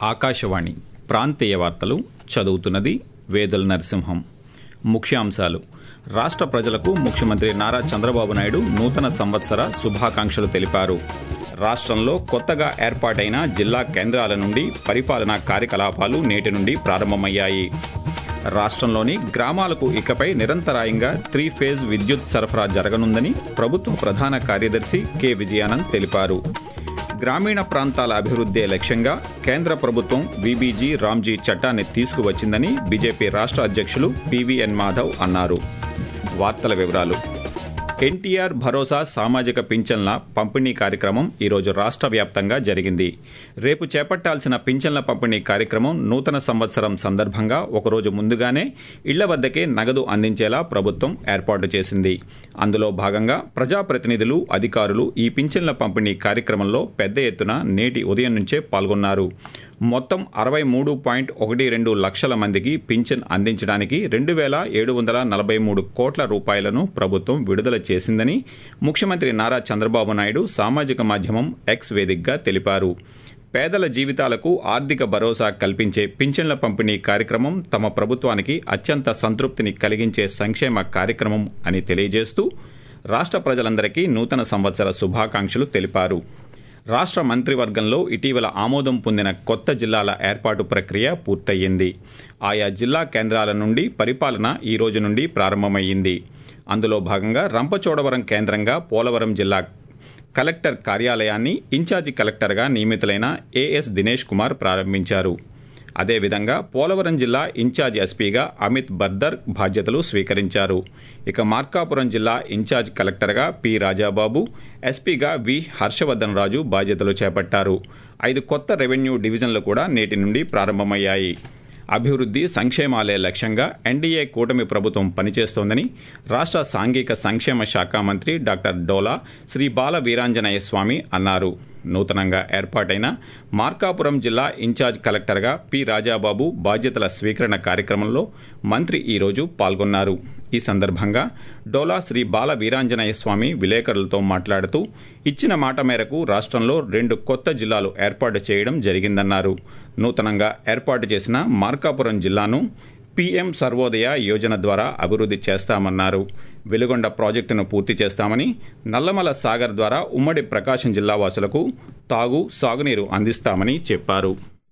ఆకాశవాణి ప్రాంతీయ వార్తలు చదువుతున్నది వేదల్ నరసింహం ముఖ్యాంశాలు రాష్ట్ర ప్రజలకు ముఖ్యమంత్రి నారా చంద్రబాబు నాయుడు నూతన సంవత్సర శుభాకాంక్షలు తెలిపారు రాష్ట్రంలో కొత్తగా ఏర్పాటైన జిల్లా కేంద్రాల నుండి పరిపాలనా కార్యకలాపాలు నేటి నుండి ప్రారంభమయ్యాయి రాష్ట్రంలోని గ్రామాలకు ఇకపై నిరంతరాయంగా త్రీ ఫేజ్ విద్యుత్ సరఫరా జరగనుందని ప్రభుత్వ ప్రధాన కార్యదర్శి కె విజయానంద్ తెలిపారు గ్రామీణ ప్రాంతాల అభివృద్దే లక్ష్యంగా కేంద్ర ప్రభుత్వం వీబీజీ రామ్జీ చట్టాన్ని తీసుకువచ్చిందని బీజేపీ రాష్ట్ర అధ్యక్షులు పివిఎన్ మాధవ్ అన్నారు వార్తల వివరాలు ఎన్టీఆర్ భరోసా సామాజిక పింఛన్ల పంపిణీ కార్యక్రమం ఈరోజు రాష్ట్ర వ్యాప్తంగా జరిగింది రేపు చేపట్టాల్సిన పింఛన్ల పంపిణీ కార్యక్రమం నూతన సంవత్సరం సందర్భంగా ఒకరోజు ముందుగానే ఇళ్ల వద్దకే నగదు అందించేలా ప్రభుత్వం ఏర్పాటు చేసింది అందులో భాగంగా ప్రజాప్రతినిధులు అధికారులు ఈ పింఛన్ల పంపిణీ కార్యక్రమంలో పెద్ద ఎత్తున నేటి ఉదయం నుంచే పాల్గొన్నారు మొత్తం అరవై మూడు పాయింట్ ఒకటి రెండు లక్షల మందికి పింఛన్ అందించడానికి రెండు వేల ఏడు వందల నలభై మూడు కోట్ల రూపాయలను ప్రభుత్వం విడుదల చేసిందని ముఖ్యమంత్రి నారా చంద్రబాబు నాయుడు సామాజిక మాధ్యమం ఎక్స్ వేదికగా తెలిపారు పేదల జీవితాలకు ఆర్థిక భరోసా కల్పించే పింఛన్ల పంపిణీ కార్యక్రమం తమ ప్రభుత్వానికి అత్యంత సంతృప్తిని కలిగించే సంక్షేమ కార్యక్రమం అని తెలియజేస్తూ రాష్ట్ర ప్రజలందరికీ నూతన సంవత్సర శుభాకాంక్షలు తెలిపారు రాష్ట్ర మంత్రివర్గంలో ఇటీవల ఆమోదం పొందిన కొత్త జిల్లాల ఏర్పాటు ప్రక్రియ పూర్తయింది ఆయా జిల్లా కేంద్రాల నుండి పరిపాలన ఈ రోజు నుండి ప్రారంభమైంది అందులో భాగంగా రంపచోడవరం కేంద్రంగా పోలవరం జిల్లా కలెక్టర్ కార్యాలయాన్ని ఇన్ఛార్జి కలెక్టర్గా నియమితులైన ఏఎస్ దినేష్ కుమార్ ప్రారంభించారు అదేవిధంగా పోలవరం జిల్లా ఇన్ఛార్జ్ ఎస్పీగా అమిత్ బర్దర్ బాధ్యతలు స్వీకరించారు ఇక మార్కాపురం జిల్లా ఇన్ఛార్జ్ కలెక్టర్గా పి రాజాబాబు ఎస్పీగా వి హర్షవర్ధన్ రాజు బాధ్యతలు చేపట్టారు ఐదు కొత్త రెవెన్యూ డివిజన్లు కూడా నేటి నుండి ప్రారంభమయ్యాయి అభివృద్ధి సంక్షేమాలే లక్ష్యంగా ఎన్డీఏ కూటమి ప్రభుత్వం పనిచేస్తోందని రాష్ట్ర సాంఘిక సంక్షేమ శాఖ మంత్రి డాక్టర్ డోలా శ్రీ బాల వీరాంజనేయ స్వామి అన్నారు నూతనంగా ఏర్పాటైన మార్కాపురం జిల్లా ఇన్ఛార్జ్ కలెక్టర్గా పి రాజాబాబు బాధ్యతల స్వీకరణ కార్యక్రమంలో మంత్రి ఈరోజు పాల్గొన్నారు ఈ సందర్భంగా డోలా శ్రీ బాల వీరాంజనేయ స్వామి విలేకరులతో మాట్లాడుతూ ఇచ్చిన మాట మేరకు రాష్ట్రంలో రెండు కొత్త జిల్లాలు ఏర్పాటు చేయడం జరిగిందన్నారు నూతనంగా ఏర్పాటు చేసిన మార్కాపురం జిల్లాను పీఎం సర్వోదయ యోజన ద్వారా అభివృద్ధి చేస్తామన్నారు వెలుగొండ ప్రాజెక్టును పూర్తి చేస్తామని నల్లమల సాగర్ ద్వారా ఉమ్మడి ప్రకాశం జిల్లా వాసులకు తాగు సాగునీరు అందిస్తామని చెప్పారు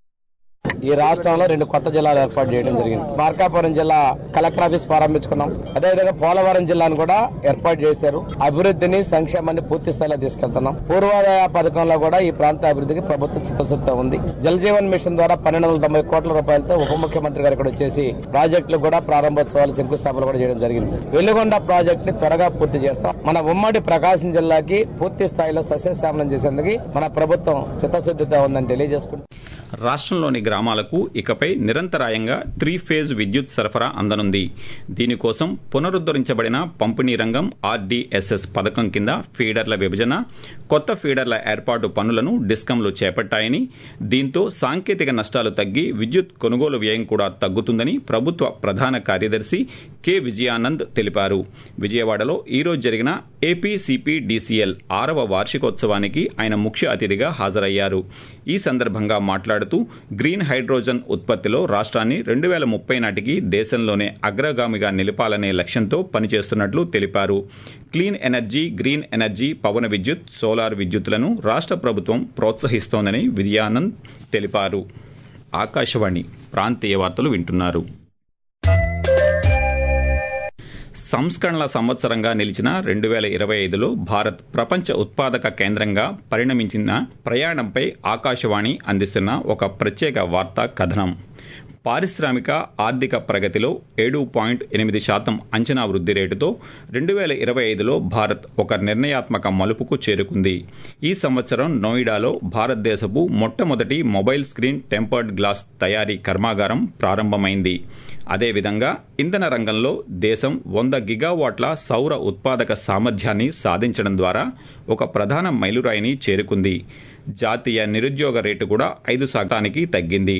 ఈ రాష్ట్రంలో రెండు కొత్త జిల్లాలు ఏర్పాటు చేయడం జరిగింది మార్కాపురం జిల్లా కలెక్టర్ ఆఫీస్ ప్రారంభించుకున్నాం అదేవిధంగా పోలవరం జిల్లాను కూడా ఏర్పాటు చేశారు అభివృద్ధిని సంక్షేమాన్ని పూర్తి స్థాయిలో తీసుకెళ్తున్నాం పూర్వాదాయ పథకంలో కూడా ఈ ప్రాంత అభివృద్ధికి ప్రభుత్వం చిత్తశుద్ధి ఉంది జల్ జీవన్ మిషన్ ద్వారా పన్నెండు వందల తొంభై కోట్ల రూపాయలతో ఉప ముఖ్యమంత్రి గారు ఇక్కడ వచ్చేసి ప్రాజెక్టులు కూడా ప్రారంభోత్సవాలు శంకుస్థాపన కూడా చేయడం జరిగింది వెల్లుగొండ ప్రాజెక్ట్ ని త్వరగా పూర్తి చేస్తాం మన ఉమ్మడి ప్రకాశం జిల్లాకి పూర్తి స్థాయిలో సస్యశ్యామలం చేసేందుకు మన ప్రభుత్వం చిత్తశుద్ధితో ఉందని తెలియజేసుకుంటాం రాష్ట్రంలోని గ్రామాలకు ఇకపై నిరంతరాయంగా త్రీ ఫేజ్ విద్యుత్ సరఫరా అందనుంది దీనికోసం పునరుద్దరించబడిన పంపిణీ రంగం ఆర్డీఎస్ఎస్ పథకం కింద ఫీడర్ల విభజన కొత్త ఫీడర్ల ఏర్పాటు పనులను డిస్కంలు చేపట్టాయని దీంతో సాంకేతిక నష్టాలు తగ్గి విద్యుత్ కొనుగోలు వ్యయం కూడా తగ్గుతుందని ప్రభుత్వ ప్రధాన కార్యదర్శి కె విజయానంద్ తెలిపారు విజయవాడలో ఈరోజు జరిగిన ఏపీసీపీడీసీఎల్ ఆరవ వార్షికోత్సవానికి ఆయన ముఖ్య అతిథిగా హాజరయ్యారు ఈ సందర్భంగా మాట్లాడుతూ గ్రీన్ హైడ్రోజన్ ఉత్పత్తిలో రాష్ట్రాన్ని రెండు వేల ముప్పై నాటికి దేశంలోనే అగ్రగామిగా నిలపాలనే లక్ష్యంతో పనిచేస్తున్నట్లు తెలిపారు క్లీన్ ఎనర్జీ గ్రీన్ ఎనర్జీ పవన విద్యుత్ సోలార్ విద్యుత్తులను రాష్ట్ర ప్రభుత్వం ప్రోత్సహిస్తోందని విజయానంద్ తెలిపారు ఆకాశవాణి ప్రాంతీయ వార్తలు వింటున్నారు సంస్కరణల సంవత్సరంగా నిలిచిన రెండు వేల ఇరవై ఐదులో భారత్ ప్రపంచ ఉత్పాదక కేంద్రంగా పరిణమించిన ప్రయాణంపై ఆకాశవాణి అందిస్తున్న ఒక ప్రత్యేక వార్తా కథనం పారిశ్రామిక ఆర్థిక ప్రగతిలో ఏడు పాయింట్ ఎనిమిది శాతం అంచనా వృద్ధి రేటుతో రెండు వేల ఇరవై ఐదులో భారత్ ఒక నిర్ణయాత్మక మలుపుకు చేరుకుంది ఈ సంవత్సరం నోయిడాలో భారతదేశపు మొట్టమొదటి మొబైల్ స్క్రీన్ టెంపర్డ్ గ్లాస్ తయారీ కర్మాగారం ప్రారంభమైంది అదేవిధంగా ఇంధన రంగంలో దేశం వంద గిగావాట్ల సౌర ఉత్పాదక సామర్థ్యాన్ని సాధించడం ద్వారా ఒక ప్రధాన మైలురాయిని చేరుకుంది జాతీయ నిరుద్యోగ రేటు కూడా ఐదు శాతానికి తగ్గింది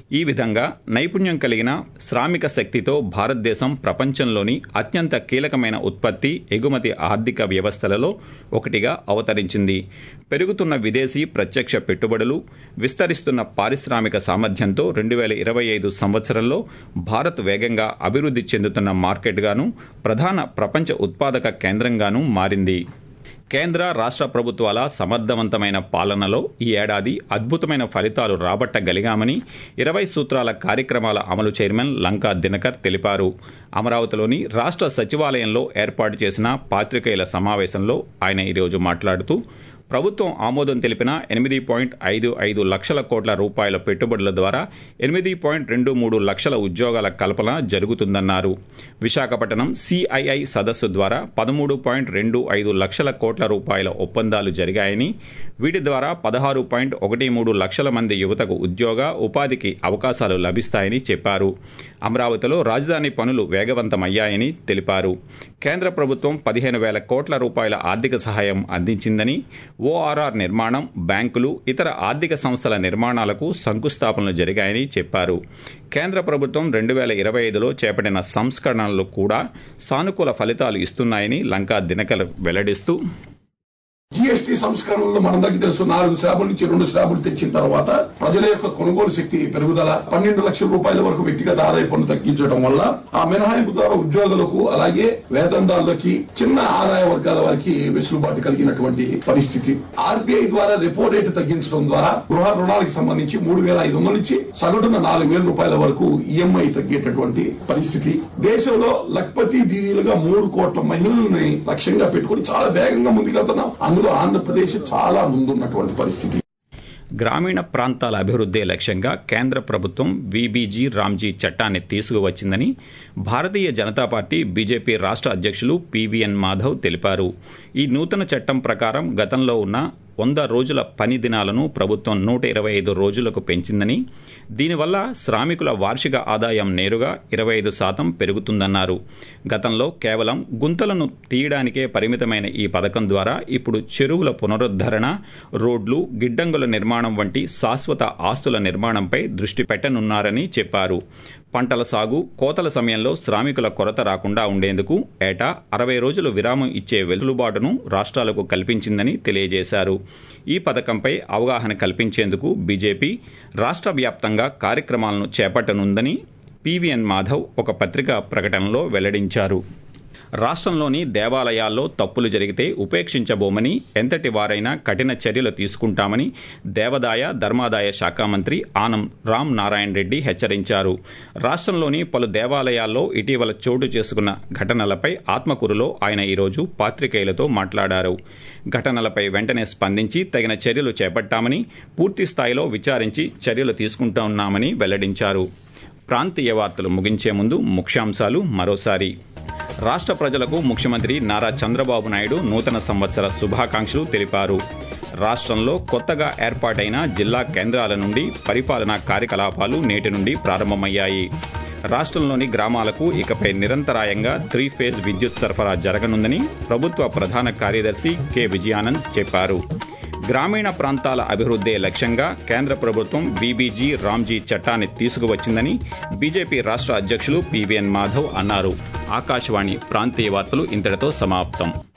ఈ విధంగా నైపుణ్యం కలిగిన శ్రామిక శక్తితో భారతదేశం ప్రపంచంలోని అత్యంత కీలకమైన ఉత్పత్తి ఎగుమతి ఆర్థిక వ్యవస్థలలో ఒకటిగా అవతరించింది పెరుగుతున్న విదేశీ ప్రత్యక్ష పెట్టుబడులు విస్తరిస్తున్న పారిశ్రామిక సామర్థ్యంతో రెండు వేల ఇరవై ఐదు సంవత్సరంలో భారత్ వేగంగా అభివృద్ధి చెందుతున్న మార్కెట్గాను ప్రధాన ప్రపంచ ఉత్పాదక కేంద్రంగాను మారింది కేంద్ర రాష్ట్ర ప్రభుత్వాల సమర్థవంతమైన పాలనలో ఈ ఏడాది అద్భుతమైన ఫలితాలు రాబట్టగలిగామని ఇరవై సూత్రాల కార్యక్రమాల అమలు చైర్మన్ లంకా దినకర్ తెలిపారు అమరావతిలోని రాష్ట్ర సచివాలయంలో ఏర్పాటు చేసిన పాత్రికేయుల సమావేశంలో ఆయన ఈరోజు మాట్లాడుతూ ప్రభుత్వం ఆమోదం తెలిపిన ఎనిమిది పాయింట్ ఐదు ఐదు లక్షల కోట్ల రూపాయల పెట్టుబడుల ద్వారా ఎనిమిది పాయింట్ రెండు మూడు లక్షల ఉద్యోగాల కల్పన జరుగుతుందన్నారు విశాఖపట్నం సిఐఐ సదస్సు ద్వారా పదమూడు పాయింట్ రెండు ఐదు లక్షల కోట్ల రూపాయల ఒప్పందాలు జరిగాయని వీటి ద్వారా పదహారు పాయింట్ ఒకటి మూడు లక్షల మంది యువతకు ఉద్యోగ ఉపాధికి అవకాశాలు లభిస్తాయని చెప్పారు అమరావతిలో రాజధాని పనులు వేగవంతమయ్యాయని తెలిపారు కేంద్ర ప్రభుత్వం పదిహేను వేల కోట్ల రూపాయల ఆర్థిక సహాయం అందించిందని ఓఆర్ఆర్ నిర్మాణం బ్యాంకులు ఇతర ఆర్థిక సంస్థల నిర్మాణాలకు శంకుస్థాపనలు జరిగాయని చెప్పారు కేంద్ర ప్రభుత్వం రెండు వేల ఇరవై ఐదులో చేపట్టిన సంస్కరణలు కూడా సానుకూల ఫలితాలు ఇస్తున్నాయని లంకా దినకర్ వెల్లడిస్తూ జిఎస్టీ సంస్కరణలో మనందరికీ తెలుసు నాలుగు స్లాబుల నుంచి రెండు స్లాబులు తెచ్చిన తర్వాత ప్రజల యొక్క కొనుగోలు శక్తి పెరుగుదల పన్నెండు లక్షల రూపాయల వరకు వ్యక్తిగత ఆదాయ పన్ను తగ్గించడం వల్ల ఆ మినహాయింపు ద్వారా ఉద్యోగులకు అలాగే వేతనదారులకి చిన్న ఆదాయ వర్గాల వారికి వెసులుబాటు కలిగినటువంటి పరిస్థితి ఆర్బీఐ ద్వారా రెపో రేటు తగ్గించడం ద్వారా గృహ రుణాలకు సంబంధించి మూడు వేల ఐదు వందల నుంచి సగటున నాలుగు వేల రూపాయల వరకు ఈఎంఐ తగ్గేటటువంటి పరిస్థితి దేశంలో లక్పతి దీదీలుగా మూడు కోట్ల మహిళల్ని లక్ష్యంగా పెట్టుకుని చాలా వేగంగా ముందుకెళ్తున్నాం అందులో ఆంధ్రప్రదేశ్ చాలా ముందున్నటువంటి పరిస్థితి గ్రామీణ ప్రాంతాల అభివృద్ధే లక్ష్యంగా కేంద్ర ప్రభుత్వం వీబీజీ రామ్జీ చట్టాన్ని తీసుకువచ్చిందని భారతీయ జనతా పార్టీ బీజేపీ రాష్ట్ర అధ్యక్షులు పీవీఎన్ మాధవ్ తెలిపారు ఈ నూతన చట్టం ప్రకారం గతంలో ఉన్న వంద రోజుల పని దినాలను ప్రభుత్వం నూట ఇరవై ఐదు రోజులకు పెంచిందని దీనివల్ల శ్రామికుల వార్షిక ఆదాయం నేరుగా ఇరవై ఐదు శాతం పెరుగుతుందన్నారు గతంలో కేవలం గుంతలను తీయడానికే పరిమితమైన ఈ పథకం ద్వారా ఇప్పుడు చెరువుల పునరుద్ధరణ రోడ్లు గిడ్డంగుల నిర్మాణం వంటి శాశ్వత ఆస్తుల నిర్మాణంపై దృష్టి పెట్టనున్నారని చెప్పారు పంటల సాగు కోతల సమయంలో శ్రామికుల కొరత రాకుండా ఉండేందుకు ఏటా అరవై రోజులు విరామం ఇచ్చే వెసులుబాటును రాష్ట్రాలకు కల్పించిందని తెలియజేశారు ఈ పథకంపై అవగాహన కల్పించేందుకు బీజేపీ రాష్ట్ర వ్యాప్తంగా కార్యక్రమాలను చేపట్టనుందని పీవీఎన్ మాధవ్ ఒక పత్రికా ప్రకటనలో వెల్లడించారు రాష్ట్రంలోని దేవాలయాల్లో తప్పులు జరిగితే ఉపేక్షించబోమని ఎంతటి వారైనా కఠిన చర్యలు తీసుకుంటామని దేవాదాయ ధర్మాదాయ శాఖ మంత్రి ఆనం రామ్ నారాయణ రెడ్డి హెచ్చరించారు రాష్ట్రంలోని పలు దేవాలయాల్లో ఇటీవల చోటు చేసుకున్న ఘటనలపై ఆత్మకూరులో ఆయన ఈరోజు పాత్రికేయులతో మాట్లాడారు ఘటనలపై వెంటనే స్పందించి తగిన చర్యలు చేపట్టామని పూర్తి స్థాయిలో విచారించి చర్యలు తీసుకుంటున్నామని వెల్లడించారు ప్రాంతీయ వార్తలు ముగించే ముందు ముఖ్యాంశాలు మరోసారి రాష్ట్ర ప్రజలకు ముఖ్యమంత్రి నారా చంద్రబాబు నాయుడు నూతన సంవత్సర శుభాకాంక్షలు తెలిపారు రాష్ట్రంలో కొత్తగా ఏర్పాటైన జిల్లా కేంద్రాల నుండి పరిపాలనా కార్యకలాపాలు నేటి నుండి ప్రారంభమయ్యాయి రాష్ట్రంలోని గ్రామాలకు ఇకపై నిరంతరాయంగా త్రీ ఫేజ్ విద్యుత్ సరఫరా జరగనుందని ప్రభుత్వ ప్రధాన కార్యదర్శి కె విజయానంద్ చెప్పారు గ్రామీణ ప్రాంతాల అభివృద్ధే లక్ష్యంగా కేంద్ర ప్రభుత్వం బీబీజీ రామ్జీ చట్టాన్ని తీసుకువచ్చిందని బీజేపీ రాష్ట్ర అధ్యక్షులు పీవీఎన్ మాధవ్ అన్నారు ఆకాశవాణి ప్రాంతీయ వార్తలు ఇంతటితో సమాప్తం